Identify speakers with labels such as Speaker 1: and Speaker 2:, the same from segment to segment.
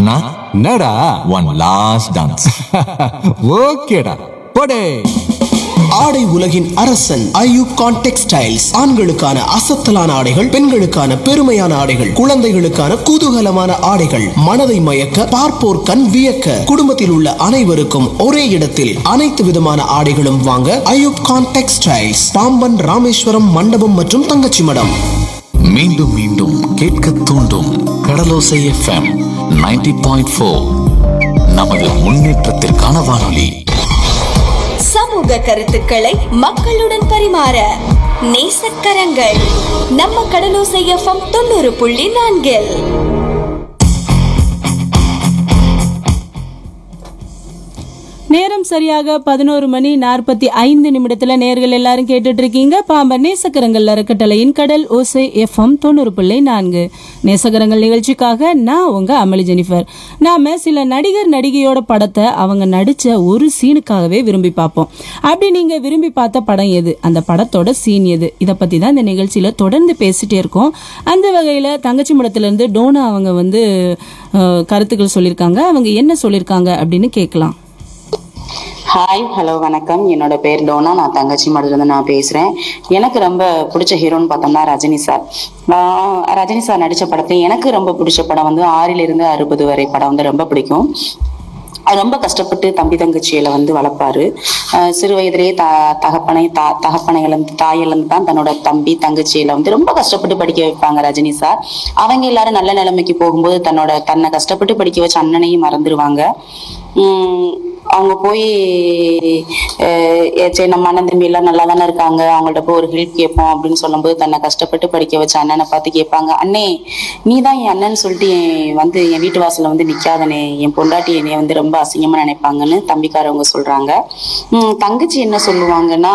Speaker 1: அண்ணா
Speaker 2: என்னடா
Speaker 1: one last dance
Speaker 2: ஓகேடா போடே
Speaker 3: ஆடை உலகின் அரசன் ஐயூப் கான் டெக்ஸ்டைல்ஸ் ஆண்களுக்கான அசத்தலான ஆடைகள் பெண்களுக்கான பெருமையான ஆடைகள் குழந்தைகளுக்கான குதூகலமான ஆடைகள் மனதை மயக்க பார்ப்போர் கண் வியக்க குடும்பத்தில் உள்ள அனைவருக்கும் ஒரே இடத்தில் அனைத்து விதமான ஆடைகளும் வாங்க ஐயூப் கான் டெக்ஸ்டைல்ஸ் பாம்பன் ராமேஸ்வரம் மண்டபம் மற்றும் தங்கச்சி மடம்
Speaker 4: மீண்டும் மீண்டும் கேட்க தூண்டும் கடலோசை எஃப்எம் 90.4 பாயிண்ட் ஃபோர் நமது முன்னேற்றத்திற்கான வானொலி
Speaker 5: சமூக கருத்துக்களை மக்களுடன் பரிமாற நேசக்கரங்கள் நம்ம கடலோசை எஃப்எம் தொண்ணூறு புள்ளி நான்கில்
Speaker 6: நேரம் சரியாக பதினோரு மணி நாற்பத்தி ஐந்து நிமிடத்துல நேர்கள் எல்லாரும் கேட்டுட்டு இருக்கீங்க பாம்பன் நேசக்கரங்கள் அறக்கட்டளையின் கடல் ஓசை எஃப்எம் தொண்ணூறு பிள்ளை நான்கு நேசக்கரங்கள் நிகழ்ச்சிக்காக நான் உங்க அமளி ஜெனிஃபர் நாம சில நடிகர் நடிகையோட படத்தை அவங்க நடிச்ச ஒரு சீனுக்காகவே விரும்பி பார்ப்போம் அப்படி நீங்க விரும்பி பார்த்த படம் எது அந்த படத்தோட சீன் எது இதை பத்தி தான் இந்த நிகழ்ச்சியில தொடர்ந்து பேசிட்டே இருக்கோம் அந்த வகையில தங்கச்சி மடத்துல இருந்து டோனா அவங்க வந்து அஹ், கருத்துக்கள் சொல்லியிருக்காங்க அவங்க என்ன சொல்லியிருக்காங்க அப்படின்னு கேட்கலாம்
Speaker 7: ஹாய் ஹலோ வணக்கம் என்னோட பேர் டோனா நான் தங்கச்சி மடுலேருந்து நான் பேசுகிறேன் எனக்கு ரொம்ப பிடிச்ச ஹீரோன்னு பார்த்தோம்னா ரஜினி சார் ஆஹ் ரஜினி சார் நடித்த படத்துல எனக்கு ரொம்ப பிடிச்ச படம் வந்து ஆறிலிருந்து அறுபது வரை படம் வந்து ரொம்ப பிடிக்கும் அது ரொம்ப கஷ்டப்பட்டு தம்பி தங்கச்சியில வந்து வளர்ப்பாரு ஆஹ் சிறு வயதிலேயே த தகப்பனை தா தகப்பனை இழந்து தாய் இழந்து தான் தன்னோட தம்பி தங்கச்சியில வந்து ரொம்ப கஷ்டப்பட்டு படிக்க வைப்பாங்க ரஜினி சார் அவங்க எல்லாரும் நல்ல நிலைமைக்கு போகும்போது தன்னோட தன்னை கஷ்டப்பட்டு படிக்க வச்ச அண்ணனையும் மறந்துடுவாங்க உம் அவங்க போய் அஹ் ஏ, சரி நம்ம அண்ணன் தம்பி எல்லாம் நல்லா தானே இருக்காங்க அவங்கள்ட்ட போய் ஒரு ஹெல்ப் கேட்போம் அப்படின்னு சொல்லும்போது தன்னை கஷ்டப்பட்டு படிக்க வச்ச அண்ணனை பார்த்து கேட்பாங்க அண்ணே நீ தான் என் அண்ணன் சொல்லிட்டு என் வந்து என் வீட்டு வாசல்ல வந்து நிக்காதனே என் பொண்டாட்டி என்னைய வந்து ரொம்ப அசிங்கமா நினைப்பாங்கன்னு தம்பிக்காரவங்க சொல்றாங்க உம் தங்கச்சி என்ன சொல்லுவாங்கன்னா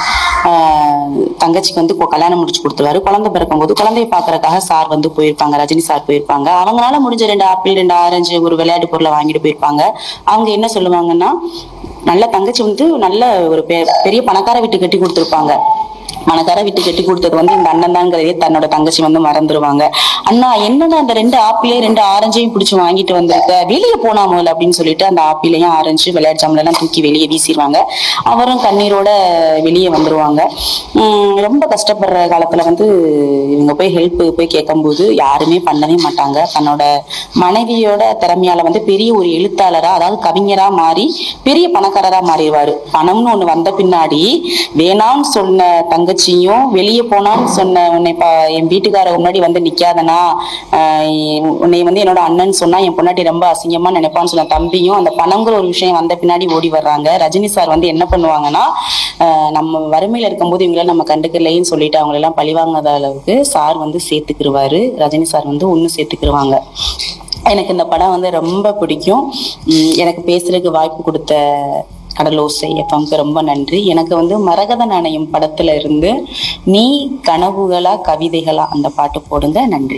Speaker 7: ஆஹ் தங்கச்சிக்கு வந்து கொ- கல்யாணம் முடிச்சு கொடுத்துருவாரு குழந்தை பிறக்கும்போது குழந்தைய பாக்குறதுக்காக சார் வந்து போயிருப்பாங்க ரஜினி சார் போயிருப்பாங்க அவங்களால முடிஞ்ச ரெண்டு ஆப்பிள் ரெண்டு ஆரஞ்சு ஒரு விளையாட்டு பொருளை வாங்கிட்டு போயிருப்பாங்க அவங்க என்ன சொல்லுவாங்கன்னா நல்ல தங்கச்சி வந்து நல்ல ஒரு பெ- பெரிய பணக்கார வீட்டு கட்டி கொடுத்துருப்பாங்க பணக்கார வீட்டு கட்டி கொடுத்தது வந்து இந்த அண்ணன் தாங்கிறதே தன்னோட தங்கச்சி வந்து மறந்துடுவாங்க அண்ணா என்னடா அந்த ரெண்டு ஆப்பிளையும் ரெண்டு ஆரஞ்சையும் பிடிச்சி வாங்கிட்டு வந்திருக்க வெளியே போனா முதல்ல அப்படின்னு சொல்லிட்டு அந்த ஆப்பிளையும் ஆரஞ்சு விளையாட்டு ஜாமல எல்லாம் தூக்கி வெளியே வீசிடுவாங்க அவரும் கண்ணீரோட வெளியே வந்துருவாங்க உம் ரொம்ப கஷ்டப்படுற காலத்துல வந்து இவங்க போய் ஹெல்ப் போய் கேட்கும்போது யாருமே பண்ணவே மாட்டாங்க தன்னோட மனைவியோட திறமையால வந்து பெரிய ஒரு எழுத்தாளரா அதாவது கவிஞரா மாறி பெரிய பணக்காரரா மாறிடுவாரு பணம்னு ஒண்ணு வந்த பின்னாடி வேணாம்னு சொன்ன தங்கச்சியும் வெளியே போனான்னு சொன்ன உன்னை பா என் வீட்டுக்கார முன்னாடி வந்து நிக்காதனா ஆஹ் உன்னை வந்து என்னோட அண்ணன் சொன்னா என் பொண்டாட்டி ரொம்ப அசிங்கமா நினைப்பான்னு சொன்ன தம்பியும் அந்த பணங்கிற ஒரு விஷயம் வந்த பின்னாடி ஓடி வர்றாங்க ரஜினி சார் வந்து என்ன பண்ணுவாங்கன்னா ஆஹ் நம்ம வறுமையில இருக்கும்போது இவங்கள நம்ம கண்டுக்கலைன்னு சொல்லிட்டு அவங்கள எல்லாம் பழிவாங்காத அளவுக்கு சார் வந்து சேர்த்துக்கிருவாரு ரஜினி சார் வந்து ஒண்ணு சேர்த்துக்கிருவாங்க எனக்கு இந்த படம் வந்து ரொம்ப பிடிக்கும் உம் எனக்கு பேசுறதுக்கு வாய்ப்பு கொடுத்த கடலோசை எஃப்எம்க்கு ரொம்ப நன்றி எனக்கு வந்து மரகத நாணயம் படத்துல இருந்து நீ கனவுகளா கவிதைகளா அந்த பாட்டு போடுங்க நன்றி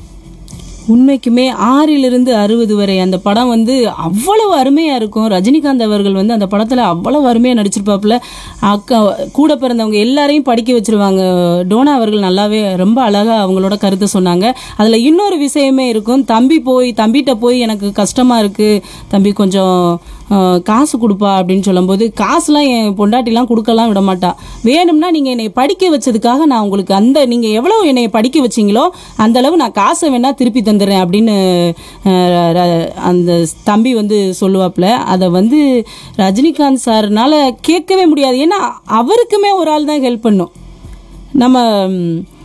Speaker 6: உண்மைக்குமே ஆறிலிருந்து அறுபது வரை அந்த படம் வந்து அவ்வளவு அருமையா இருக்கும் ரஜினிகாந்த் அவர்கள் வந்து அந்த படத்துல அவ்வளவு அருமையா நடிச்சிருப்பாப்புல அக்கா கூட பிறந்தவங்க எல்லாரையும் படிக்க வச்சிருவாங்க டோனா அவர்கள் நல்லாவே ரொம்ப அழகா அவங்களோட கருத்தை சொன்னாங்க அதுல இன்னொரு விஷயமே இருக்கும் தம்பி போய் தம்பிகிட்ட போய் எனக்கு கஷ்டமா இருக்கு தம்பி கொஞ்சம் அஹ், காசு கொடுப்பா அப்படின்னு சொல்லும்போது காசுலாம் என் பொண்டாட்டிலாம் கொடுக்கலாம் விட மாட்டா வேணும்னா நீங்க என்னை படிக்க வச்சதுக்காக நான் உங்களுக்கு அந்த நீங்க எவ்வளவு என்னை படிக்க வச்சீங்களோ அந்த அளவு நான் காசை வேணா திருப்பி தந்துடுறேன் அப்படின்னு அஹ், ர- அந்த தம்பி வந்து சொல்லுவாப்புல அதை வந்து ரஜினிகாந்த் சார்னால கேட்கவே முடியாது ஏன்னா அவருக்குமே ஒரு ஆள் தான் ஹெல்ப் பண்ணும் நம்ம ம்,